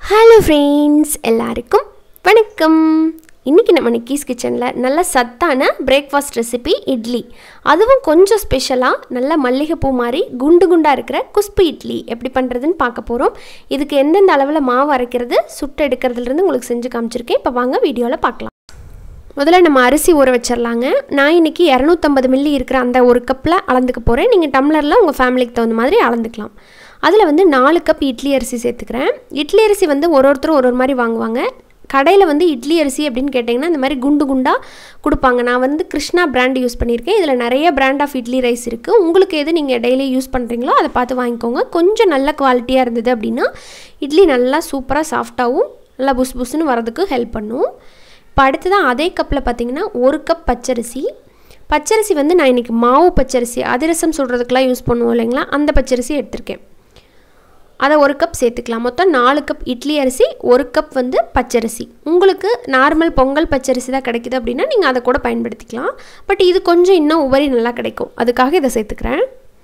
hello friends எல்லாருக்கும் வணக்கம் இன்றைக்கி நம்ம நிக்கீஸ் கிச்சனில் நல்ல சத்தான பிரேக்ஃபாஸ்ட் ரெசிபி இட்லி அதுவும் கொஞ்சம் ஸ்பெஷலாக நல்ல மல்லிகைப்பூ மாதிரி குண்டு குண்டாக இருக்கிற குஸ்பு இட்லி எப்படி பண்ணுறதுன்னு பார்க்க போகிறோம் இதுக்கு எந்தெந்த அளவில் மாவு அரைக்கிறது சுட்டு எடுக்கிறதுலேருந்து உங்களுக்கு செஞ்சு காமிச்சிருக்கேன் இப்போ வாங்க வீடியோவில் பார்க்கலாம் முதல்ல நம்ம அரிசி ஊற வச்சிடலாங்க நான் இன்றைக்கி இரநூத்தம்பது மில்லி இருக்கிற அந்த ஒரு கப்பில் அளந்துக்க போகிறேன் நீங்கள் டம்ளரில் உங்கள் ஃபேமிலிக்கு தகுந்த மாதிரி அளந்துக்கலாம் அதில் வந்து நாலு கப் இட்லி அரிசி சேர்த்துக்கிறேன் இட்லி அரிசி வந்து ஒரு ஒருத்தரும் ஒரு ஒரு மாதிரி வாங்குவாங்க கடையில் வந்து இட்லி அரிசி அப்படின்னு கேட்டிங்கன்னா இந்த மாதிரி குண்டு குண்டாக கொடுப்பாங்க நான் வந்து கிருஷ்ணா பிராண்ட் யூஸ் பண்ணியிருக்கேன் இதில் நிறைய பிராண்ட் ஆஃப் இட்லி ரைஸ் இருக்குது உங்களுக்கு எது நீங்கள் டெய்லி யூஸ் பண்ணுறீங்களோ அதை பார்த்து வாங்கிக்கோங்க கொஞ்சம் நல்ல குவாலிட்டியாக இருந்தது அப்படின்னா இட்லி நல்லா சூப்பராக சாஃப்டாகவும் நல்லா புஸ் புஸ்ன்னு வரதுக்கு ஹெல்ப் பண்ணும் இப்போ அடுத்ததான் அதே கப்பில் பார்த்தீங்கன்னா ஒரு கப் பச்சரிசி பச்சரிசி வந்து நான் இன்றைக்கி மாவு பச்சரிசி அதிரசம் சுடுறதுக்கெலாம் யூஸ் பண்ணுவோம் இல்லைங்களா அந்த பச்சரிசி எடுத்திருக்கேன் அதை ஒரு கப் சேர்த்துக்கலாம் மொத்தம் நாலு கப் இட்லி அரிசி ஒரு கப் வந்து பச்சரிசி உங்களுக்கு நார்மல் பொங்கல் பச்சரிசி தான் கிடைக்குது அப்படின்னா நீங்கள் அதை கூட பயன்படுத்திக்கலாம் பட் இது கொஞ்சம் இன்னும் உபரி நல்லா கிடைக்கும் அதுக்காக இதை சேர்த்துக்கிறேன்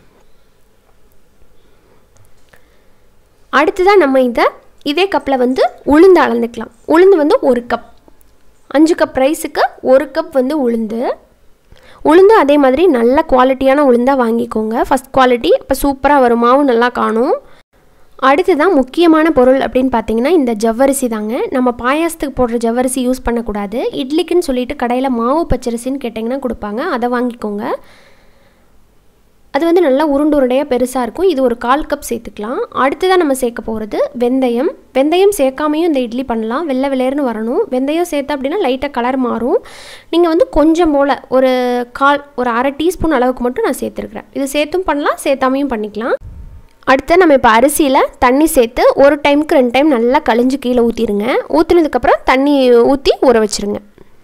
அடுத்ததாக நம்ம இதை இதே கப்பில் வந்து உளுந்து அளந்துக்கலாம் உளுந்து வந்து ஒரு கப் அஞ்சு கப் ரைஸுக்கு ஒரு கப் வந்து உளுந்து உளுந்து அதே மாதிரி நல்ல குவாலிட்டியான உளுந்தாக வாங்கிக்கோங்க ஃபஸ்ட் குவாலிட்டி இப்போ சூப்பராக வரும் மாவு நல்லா காணும் அடுத்ததான் முக்கியமான பொருள் அப்படின்னு பார்த்தீங்கன்னா இந்த ஜவ்வரிசி தாங்க நம்ம பாயாசத்துக்கு போடுற ஜவ்வரிசி யூஸ் பண்ணக்கூடாது இட்லிக்குன்னு சொல்லிட்டு கடையில் மாவு பச்சரிசின்னு கேட்டிங்கன்னா கொடுப்பாங்க அதை வாங்கிக்கோங்க அது வந்து நல்லா உருண்டு உருண்டையாக பெருசாக இருக்கும் இது ஒரு கால் கப் சேர்த்துக்கலாம் அடுத்ததாக நம்ம சேர்க்க போகிறது வெந்தயம் வெந்தயம் சேர்க்காமையும் இந்த இட்லி பண்ணலாம் வெள்ளை வெள்ளையர்னு வரணும் வெந்தயம் சேர்த்தா அப்படின்னா லைட்டாக கலர் மாறும் நீங்கள் வந்து கொஞ்சம் போல் ஒரு கால் ஒரு அரை டீஸ்பூன் அளவுக்கு மட்டும் நான் சேர்த்துருக்குறேன் இது சேர்த்தும் பண்ணலாம் சேர்த்தாமையும் பண்ணிக்கலாம் அடுத்து நம்ம இப்போ அரிசியில் தண்ணி சேர்த்து ஒரு டைமுக்கு ரெண்டு டைம் நல்லா கழிஞ்சு கீழே ஊற்றிடுங்க ஊற்றினதுக்கப்புறம் தண்ணி ஊற்றி ஊற வச்சுருங்க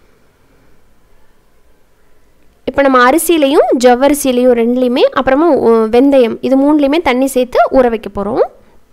இப்போ நம்ம அரிசியிலையும் ஜவ்வரிசியிலையும் ரெண்டுலேயுமே அப்புறமா வெந்தயம் இது மூணுலேயுமே தண்ணி சேர்த்து ஊற வைக்க போகிறோம்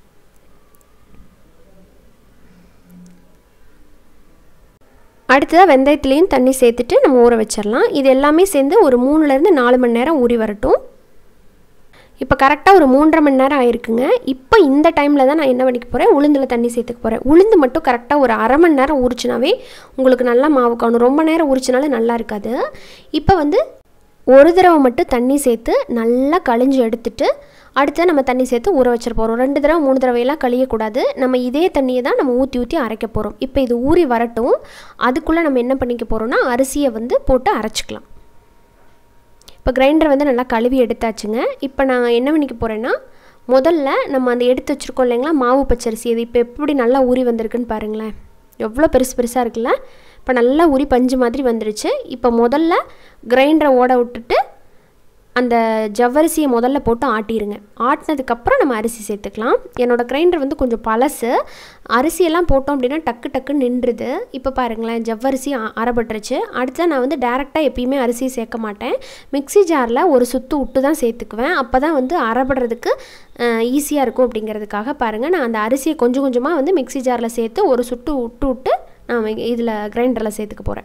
அடுத்ததாக வெந்தயத்துலேயும் தண்ணி சேர்த்துட்டு நம்ம ஊற வச்சிடலாம் இது எல்லாமே சேர்ந்து ஒரு மூணுலேருந்து நாலு மணி நேரம் ஊறி வரட்டும் இப்போ கரெக்டாக ஒரு மூன்றரை மணி நேரம் ஆயிருக்குங்க இப்போ இந்த டைமில் தான் நான் என்ன பண்ணிக்க போகிறேன் உளுந்தில் தண்ணி சேர்த்துக்க போகிறேன் உளுந்து மட்டும் கரெக்டாக ஒரு அரை மணி நேரம் ஊறிச்சினாவே உங்களுக்கு நல்லா மாவு காணும் ரொம்ப நேரம் ஊறிச்சினாலும் நல்லா இருக்காது இப்போ வந்து ஒரு தடவை மட்டும் தண்ணி சேர்த்து நல்லா கழிஞ்சு எடுத்துட்டு அடுத்து நம்ம தண்ணி சேர்த்து ஊற வச்சிட போகிறோம் ரெண்டு தடவை மூணு தடவையெல்லாம் கழியக்கூடாது நம்ம இதே தண்ணியை தான் நம்ம ஊற்றி ஊற்றி அரைக்க போகிறோம் இப்போ இது ஊறி வரட்டும் அதுக்குள்ளே நம்ம என்ன பண்ணிக்க போகிறோம்னா அரிசியை வந்து போட்டு அரைச்சிக்கலாம் இப்போ கிரைண்டர் வந்து நல்லா கழுவி எடுத்தாச்சுங்க இப்போ நான் என்ன பண்ணிக்க போகிறேன்னா முதல்ல நம்ம அந்த எடுத்து வச்சுருக்கோம் இல்லைங்களா மாவு பச்சரிசி இது இப்போ எப்படி நல்லா ஊறி வந்திருக்குன்னு பாருங்களேன் எவ்வளோ பெருசு பெருசாக இருக்குல்ல இப்போ நல்லா உரி பஞ்சு மாதிரி வந்துருச்சு இப்போ முதல்ல கிரைண்டரை ஓட விட்டுட்டு அந்த ஜவ்வரிசியை முதல்ல போட்டு ஆட்டிடுங்க ஆட்டினதுக்கப்புறம் நம்ம அரிசி சேர்த்துக்கலாம் என்னோடய கிரைண்டர் வந்து கொஞ்சம் பழசு அரிசியெல்லாம் போட்டோம் அப்படின்னா டக்கு டக்குன்னு நின்றுது இப்போ பாருங்களேன் ஜவ்வரிசி அரைப்பட்டுருச்சு அடுத்து நான் வந்து டேரெக்டாக எப்பயுமே அரிசியை சேர்க்க மாட்டேன் மிக்சி ஜாரில் ஒரு சுற்று விட்டு தான் சேர்த்துக்குவேன் அப்போ தான் வந்து அரைப்படுறதுக்கு ஈஸியாக இருக்கும் அப்படிங்கிறதுக்காக பாருங்கள் நான் அந்த அரிசியை கொஞ்சம் கொஞ்சமாக வந்து மிக்சி ஜாரில் சேர்த்து ஒரு சுட்டு விட்டு விட்டு நான் இதில் கிரைண்டரில் சேர்த்துக்க போகிறேன்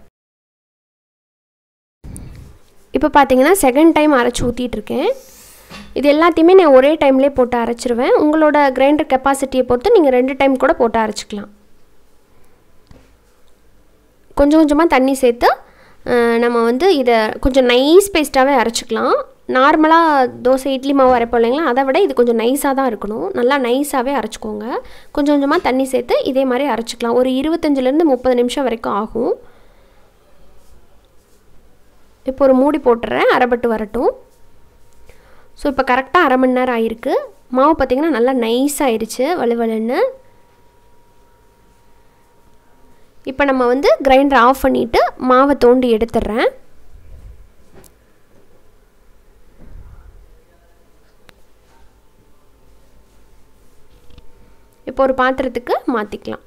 இப்போ பார்த்தீங்கன்னா செகண்ட் டைம் அரைச்சி ஊற்றிட்டுருக்கேன் இது எல்லாத்தையுமே நான் ஒரே டைம்லேயே போட்டு அரைச்சிருவேன் உங்களோட கிரைண்டர் கெப்பாசிட்டியை பொறுத்து நீங்கள் ரெண்டு டைம் கூட போட்டு அரைச்சிக்கலாம் கொஞ்சம் கொஞ்சமாக தண்ணி சேர்த்து நம்ம வந்து இதை கொஞ்சம் நைஸ் பேஸ்ட்டாகவே அரைச்சிக்கலாம் நார்மலாக தோசை இட்லி மாவு அரைப்போம் இல்லைங்களா அதை விட இது கொஞ்சம் நைஸாக தான் இருக்கணும் நல்லா நைஸாகவே அரைச்சிக்கோங்க கொஞ்சம் கொஞ்சமாக தண்ணி சேர்த்து இதே மாதிரி அரைச்சிக்கலாம் ஒரு இருபத்தஞ்சிலேருந்து முப்பது நிமிஷம் வரைக்கும் ஆகும் இப்போ ஒரு மூடி போட்டுறேன் அரைப்பட்டு வரட்டும் ஸோ இப்போ கரெக்டாக அரை மணி நேரம் ஆயிருக்கு மாவு பார்த்திங்கன்னா நல்லா நைஸ் ஆயிடுச்சு வலுவலுன்னு இப்போ நம்ம வந்து கிரைண்டர் ஆஃப் பண்ணிவிட்டு மாவை தோண்டி எடுத்துடுறேன் இப்போ ஒரு பாத்திரத்துக்கு மாற்றிக்கலாம்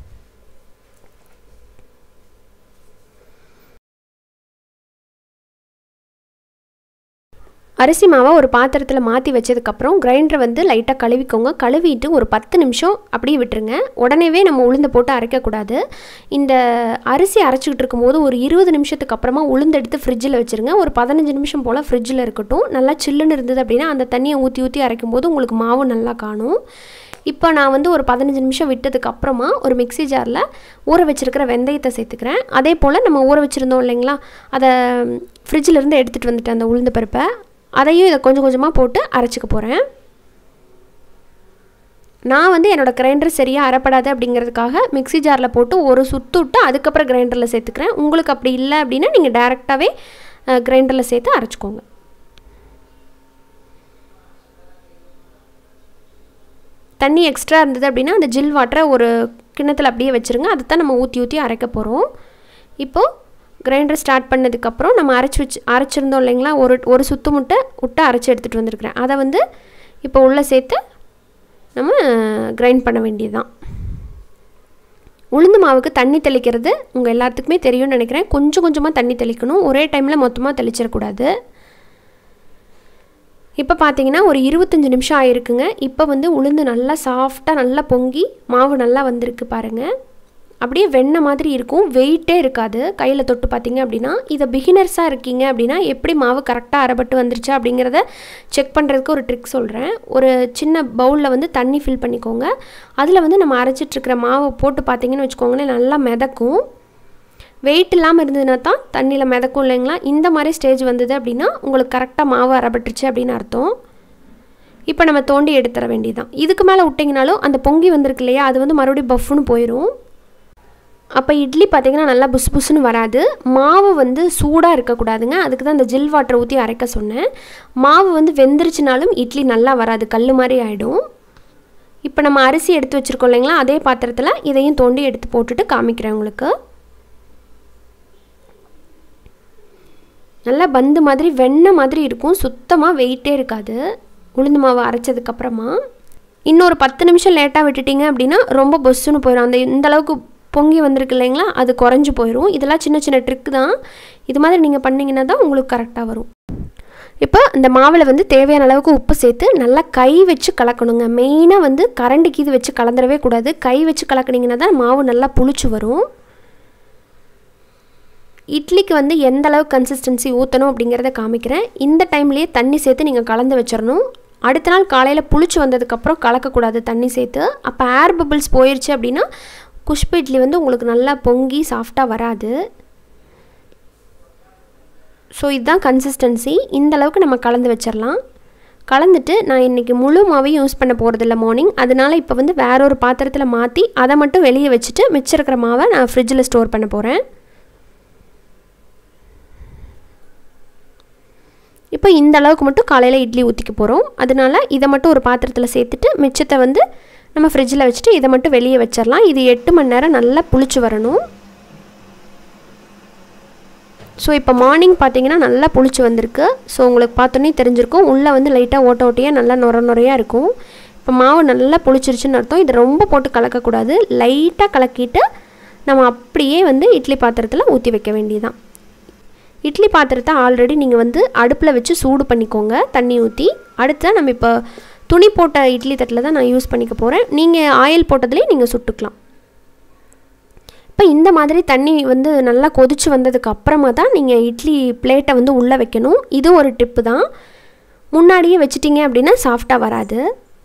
அரிசி மாவை ஒரு பாத்திரத்தில் மாற்றி வச்சதுக்கப்புறம் கிரைண்டரை வந்து லைட்டாக கழுவிக்கோங்க கழுவிட்டு ஒரு பத்து நிமிஷம் அப்படியே விட்டுருங்க உடனேவே நம்ம உளுந்து போட்டு அரைக்கக்கூடாது இந்த அரிசி அரைச்சிக்கிட்டு இருக்கும்போது ஒரு இருபது நிமிஷத்துக்கு அப்புறமா உளுந்து எடுத்து ஃப்ரிட்ஜில் வச்சுருங்க ஒரு பதினஞ்சு நிமிஷம் போல் ஃப்ரிட்ஜில் இருக்கட்டும் நல்லா சில்லுன்னு இருந்தது அப்படின்னா அந்த தண்ணியை ஊற்றி ஊற்றி அரைக்கும் போது உங்களுக்கு மாவு நல்லா காணும் இப்போ நான் வந்து ஒரு பதினஞ்சு நிமிஷம் விட்டதுக்கு அப்புறமா ஒரு மிக்ஸி ஜாரில் ஊற வச்சுருக்கிற வெந்தயத்தை சேர்த்துக்கிறேன் அதே போல் நம்ம ஊற வச்சுருந்தோம் இல்லைங்களா அதை ஃப்ரிட்ஜிலேருந்து எடுத்துகிட்டு வந்துட்டேன் அந்த உளுந்து பருப்பை அதையும் இதை கொஞ்சம் கொஞ்சமாக போட்டு அரைச்சிக்க போகிறேன் நான் வந்து என்னோடய கிரைண்டர் சரியாக அரைப்படாது அப்படிங்கிறதுக்காக மிக்ஸி ஜாரில் போட்டு ஒரு சுத்து விட்டு அதுக்கப்புறம் கிரைண்டரில் சேர்த்துக்கிறேன் உங்களுக்கு அப்படி இல்லை அப்படின்னா நீங்கள் டேரெக்டாகவே கிரைண்டரில் சேர்த்து அரைச்சிக்கோங்க தண்ணி எக்ஸ்ட்ரா இருந்தது அப்படின்னா அந்த ஜில் வாட்டரை ஒரு கிண்ணத்தில் அப்படியே வச்சுருங்க அதை தான் நம்ம ஊற்றி ஊற்றி அரைக்க போகிறோம் இப்போது கிரைண்டர் ஸ்டார்ட் பண்ணதுக்கப்புறம் நம்ம அரைச்சி வச்சு அரைச்சிருந்தோம் இல்லைங்களா ஒரு ஒரு சுத்து முட்டை விட்டு அரைச்சி எடுத்துகிட்டு வந்திருக்கிறேன் அதை வந்து இப்போ உள்ளே சேர்த்து நம்ம கிரைண்ட் பண்ண வேண்டியது தான் உளுந்து மாவுக்கு தண்ணி தெளிக்கிறது உங்கள் எல்லாத்துக்குமே தெரியும்னு நினைக்கிறேன் கொஞ்சம் கொஞ்சமாக தண்ணி தெளிக்கணும் ஒரே டைமில் மொத்தமாக தெளிச்சிடக்கூடாது இப்போ பார்த்தீங்கன்னா ஒரு இருபத்தஞ்சி நிமிஷம் ஆயிருக்குங்க இப்போ வந்து உளுந்து நல்லா சாஃப்டாக நல்லா பொங்கி மாவு நல்லா வந்திருக்கு பாருங்கள் அப்படியே வெண்ணெய் மாதிரி இருக்கும் வெயிட்டே இருக்காது கையில் தொட்டு பார்த்தீங்க அப்படின்னா இதை பிகினர்ஸாக இருக்கீங்க அப்படின்னா எப்படி மாவு கரெக்டாக அரைப்பட்டு வந்துருச்சா அப்படிங்கிறத செக் பண்ணுறதுக்கு ஒரு ட்ரிக் சொல்கிறேன் ஒரு சின்ன பவுலில் வந்து தண்ணி ஃபில் பண்ணிக்கோங்க அதில் வந்து நம்ம அரைச்சிட்ருக்கிற மாவை போட்டு பார்த்தீங்கன்னு வச்சுக்கோங்களேன் நல்லா மிதக்கும் வெயிட் இல்லாமல் இருந்ததுன்னா தான் தண்ணியில் மிதக்கும் இல்லைங்களா இந்த மாதிரி ஸ்டேஜ் வந்தது அப்படின்னா உங்களுக்கு கரெக்டாக மாவு அரைப்பட்டுருச்சு அப்படின்னு அர்த்தம் இப்போ நம்ம தோண்டி எடுத்துட வேண்டியதான் இதுக்கு மேலே விட்டிங்கனாலும் அந்த பொங்கி வந்திருக்கு இல்லையா அது வந்து மறுபடியும் பஃப்னு போயிடும் அப்போ இட்லி பார்த்திங்கன்னா நல்லா புஸ் புஸ்னு வராது மாவு வந்து சூடாக இருக்கக்கூடாதுங்க அதுக்கு தான் அந்த ஜில் வாட்டர் ஊற்றி அரைக்க சொன்னேன் மாவு வந்து வெந்துருச்சுனாலும் இட்லி நல்லா வராது கல் மாதிரி ஆகிடும் இப்போ நம்ம அரிசி எடுத்து வச்சுருக்கோம் இல்லைங்களா அதே பாத்திரத்தில் இதையும் தோண்டி எடுத்து போட்டுட்டு காமிக்கிறேன் உங்களுக்கு நல்லா பந்து மாதிரி வெண்ணெய் மாதிரி இருக்கும் சுத்தமாக வெயிட்டே இருக்காது உளுந்து மாவு அரைச்சதுக்கப்புறமா இன்னொரு பத்து நிமிஷம் லேட்டாக விட்டுட்டிங்க அப்படின்னா ரொம்ப பொஸ்ஸுன்னு போயிடும் அந்த இந்த அளவுக்கு பொங்கி வந்திருக்கு இல்லைங்களா அது குறைஞ்சி போயிடும் இதெல்லாம் சின்ன சின்ன ட்ரிக் தான் இது மாதிரி நீங்கள் பண்ணிங்கன்னா தான் உங்களுக்கு கரெக்டாக வரும் இப்போ இந்த மாவில் வந்து தேவையான அளவுக்கு உப்பு சேர்த்து நல்லா கை வச்சு கலக்கணுங்க மெயினாக வந்து கரண்டிக்கு இது வச்சு கலந்துடவே கூடாது கை வச்சு கலக்குனீங்கன்னா தான் மாவு நல்லா புளிச்சு வரும் இட்லிக்கு வந்து எந்த அளவுக்கு கன்சிஸ்டன்சி ஊற்றணும் அப்படிங்கிறத காமிக்கிறேன் இந்த டைம்லேயே தண்ணி சேர்த்து நீங்கள் கலந்து வச்சிடணும் அடுத்த நாள் காலையில் புளிச்சு வந்ததுக்கப்புறம் கலக்கக்கூடாது தண்ணி சேர்த்து அப்போ ஏர் பபிள்ஸ் போயிடுச்சு அப்படின்னா குஷ்பு இட்லி வந்து உங்களுக்கு நல்லா பொங்கி சாஃப்டாக வராது ஸோ இதுதான் கன்சிஸ்டன்சி இந்த அளவுக்கு நம்ம கலந்து வச்சிடலாம் கலந்துட்டு நான் இன்றைக்கி முழு மாவையும் யூஸ் பண்ண போகிறதில்ல மார்னிங் அதனால் இப்போ வந்து வேற ஒரு பாத்திரத்தில் மாற்றி அதை மட்டும் வெளியே வச்சுட்டு மிச்சம் இருக்கிற மாவை நான் ஃப்ரிட்ஜில் ஸ்டோர் பண்ண போகிறேன் இப்போ இந்த அளவுக்கு மட்டும் காலையில் இட்லி ஊற்றிக்க போகிறோம் அதனால் இதை மட்டும் ஒரு பாத்திரத்தில் சேர்த்துட்டு மிச்சத்தை வந்து நம்ம ஃப்ரிட்ஜில் வச்சுட்டு இதை மட்டும் வெளியே வச்சிடலாம் இது எட்டு மணி நேரம் நல்லா புளிச்சு வரணும் ஸோ இப்போ மார்னிங் பார்த்தீங்கன்னா நல்லா புளிச்சு வந்திருக்கு ஸோ உங்களுக்கு பார்த்தோன்னே தெரிஞ்சிருக்கும் உள்ளே வந்து லைட்டாக ஓட்ட ஓட்டையாக நல்லா நுர நுறையாக இருக்கும் இப்போ மாவு நல்லா புளிச்சிருச்சுன்னு அர்த்தம் இதை ரொம்ப போட்டு கலக்கக்கூடாது லைட்டாக கலக்கிட்டு நம்ம அப்படியே வந்து இட்லி பாத்திரத்தில் ஊற்றி வைக்க வேண்டியதான் இட்லி பாத்திரத்தை ஆல்ரெடி நீங்கள் வந்து அடுப்பில் வச்சு சூடு பண்ணிக்கோங்க தண்ணி ஊற்றி அடுத்து நம்ம இப்போ துணி போட்ட இட்லி தட்டில் தான் நான் யூஸ் பண்ணிக்க போகிறேன் நீங்கள் ஆயில் போட்டதுலேயே நீங்கள் சுட்டுக்கலாம் இப்போ இந்த மாதிரி தண்ணி வந்து நல்லா கொதிச்சு வந்ததுக்கு அப்புறமா தான் நீங்கள் இட்லி பிளேட்டை வந்து உள்ளே வைக்கணும் இது ஒரு டிப்பு தான் முன்னாடியே வச்சிட்டிங்க அப்படின்னா சாஃப்டாக வராது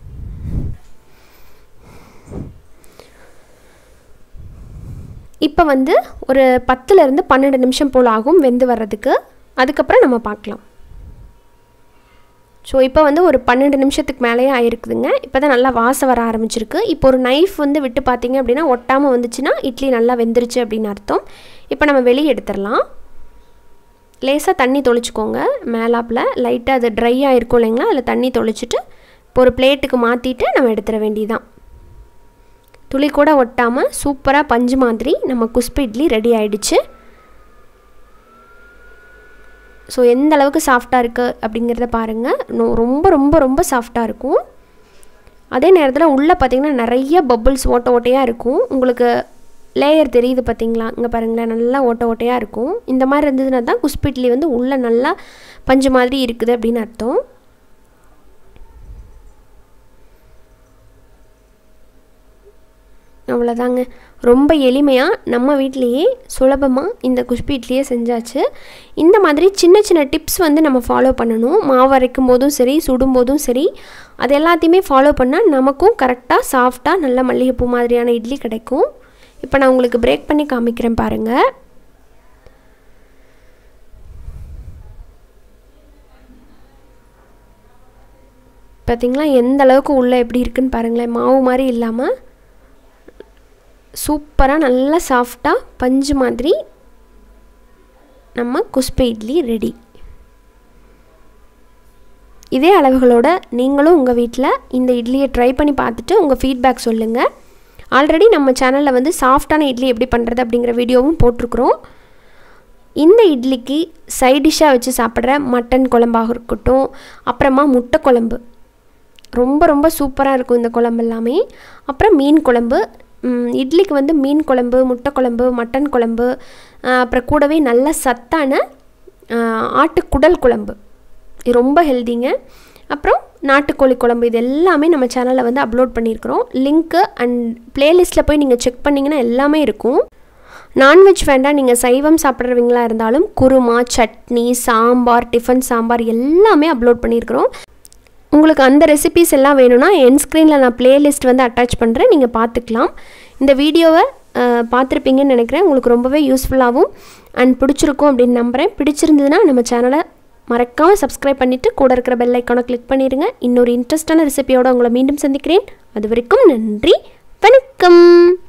இப்போ வந்து ஒரு பத்துலேருந்து பன்னெண்டு நிமிஷம் போல் ஆகும் வெந்து வர்றதுக்கு அதுக்கப்புறம் நம்ம பார்க்கலாம் ஸோ இப்போ வந்து ஒரு பன்னெண்டு நிமிஷத்துக்கு மேலேயே ஆயிருக்குதுங்க இப்போ தான் நல்லா வாசம் வர ஆரம்பிச்சிருக்கு இப்போ ஒரு நைஃப் வந்து விட்டு பார்த்தீங்க அப்படின்னா ஒட்டாமல் வந்துச்சுன்னா இட்லி நல்லா வெந்துருச்சு அப்படின்னு அர்த்தம் இப்போ நம்ம வெளியே எடுத்துடலாம் லேசாக தண்ணி தொளிச்சிக்கோங்க மேலாப்பில் லைட்டாக அது ட்ரை ஆகிருக்கும் இல்லைங்களா அதில் தண்ணி தொளிச்சிட்டு இப்போ ஒரு பிளேட்டுக்கு மாற்றிட்டு நம்ம எடுத்துட வேண்டியதான் துளி கூட ஒட்டாமல் சூப்பராக பஞ்சு மாதிரி நம்ம குஸ்பு இட்லி ரெடி ஆயிடுச்சு ஸோ எந்த அளவுக்கு சாஃப்டாக இருக்குது அப்படிங்கிறத பாருங்கள் ரொம்ப ரொம்ப ரொம்ப சாஃப்டாக இருக்கும் அதே நேரத்தில் உள்ளே பார்த்திங்கன்னா நிறைய பப்புள்ஸ் ஓட்ட ஓட்டையாக இருக்கும் உங்களுக்கு லேயர் தெரியுது பார்த்தீங்களா இங்கே பாருங்களேன் நல்லா ஓட்ட ஓட்டையாக இருக்கும் இந்த மாதிரி இருந்ததுன்னா தான் குஸ்பு இட்லி வந்து உள்ளே நல்லா பஞ்சு மாதிரி இருக்குது அப்படின்னு அர்த்தம் அவ்வளோதாங்க ரொம்ப எளிமையாக நம்ம வீட்லேயே சுலபமாக இந்த குஷ்பி இட்லியை செஞ்சாச்சு இந்த மாதிரி சின்ன சின்ன டிப்ஸ் வந்து நம்ம ஃபாலோ பண்ணணும் மாவு அரைக்கும் போதும் சரி சுடும் போதும் சரி அது எல்லாத்தையுமே ஃபாலோ பண்ணால் நமக்கும் கரெக்டாக சாஃப்டாக நல்ல மல்லிகைப்பூ மாதிரியான இட்லி கிடைக்கும் இப்போ நான் உங்களுக்கு பிரேக் பண்ணி காமிக்கிறேன் பாருங்கள் பார்த்திங்களா எந்த அளவுக்கு உள்ளே எப்படி இருக்குன்னு பாருங்களேன் மாவு மாதிரி இல்லாமல் சூப்பராக நல்லா சாஃப்டாக பஞ்சு மாதிரி நம்ம குஸ்பை இட்லி ரெடி இதே அளவுகளோட நீங்களும் உங்கள் வீட்டில் இந்த இட்லியை ட்ரை பண்ணி பார்த்துட்டு உங்கள் ஃபீட்பேக் சொல்லுங்கள் ஆல்ரெடி நம்ம சேனலில் வந்து சாஃப்டான இட்லி எப்படி பண்ணுறது அப்படிங்கிற வீடியோவும் போட்டிருக்குறோம் இந்த இட்லிக்கு சைட் டிஷ்ஷாக வச்சு சாப்பிட்ற மட்டன் குழம்பாக இருக்கட்டும் அப்புறமா முட்டை குழம்பு ரொம்ப ரொம்ப சூப்பராக இருக்கும் இந்த குழம்பு எல்லாமே அப்புறம் மீன் குழம்பு இட்லிக்கு வந்து மீன் குழம்பு முட்டை குழம்பு மட்டன் குழம்பு அப்புறம் கூடவே நல்ல சத்தான ஆட்டுக்குடல் குழம்பு இது ரொம்ப ஹெல்திங்க அப்புறம் நாட்டுக்கோழி குழம்பு இது எல்லாமே நம்ம சேனலில் வந்து அப்லோட் பண்ணியிருக்கிறோம் லிங்க்கு அண்ட் ப்ளேலிஸ்ட்டில் போய் நீங்கள் செக் பண்ணிங்கன்னா எல்லாமே இருக்கும் நான்வெஜ் வேண்டாம் நீங்கள் சைவம் சாப்பிட்றவங்களா இருந்தாலும் குருமா சட்னி சாம்பார் டிஃபன் சாம்பார் எல்லாமே அப்லோட் பண்ணியிருக்கிறோம் உங்களுக்கு அந்த ரெசிபீஸ் எல்லாம் வேணும்னா என் ஸ்க்ரீனில் நான் ப்ளேலிஸ்ட் வந்து அட்டாச் பண்ணுறேன் நீங்கள் பார்த்துக்கலாம் இந்த வீடியோவை பார்த்துருப்பீங்கன்னு நினைக்கிறேன் உங்களுக்கு ரொம்பவே யூஸ்ஃபுல்லாகவும் அண்ட் பிடிச்சிருக்கும் அப்படின்னு நம்புகிறேன் பிடிச்சிருந்ததுன்னா நம்ம சேனலை மறக்காமல் சப்ஸ்கிரைப் பண்ணிவிட்டு கூட இருக்கிற பெல் ஐக்கானை கிளிக் பண்ணிடுங்க இன்னொரு இன்ட்ரெஸ்டான ரெசிபியோடு உங்களை மீண்டும் சந்திக்கிறேன் அது வரைக்கும் நன்றி வணக்கம்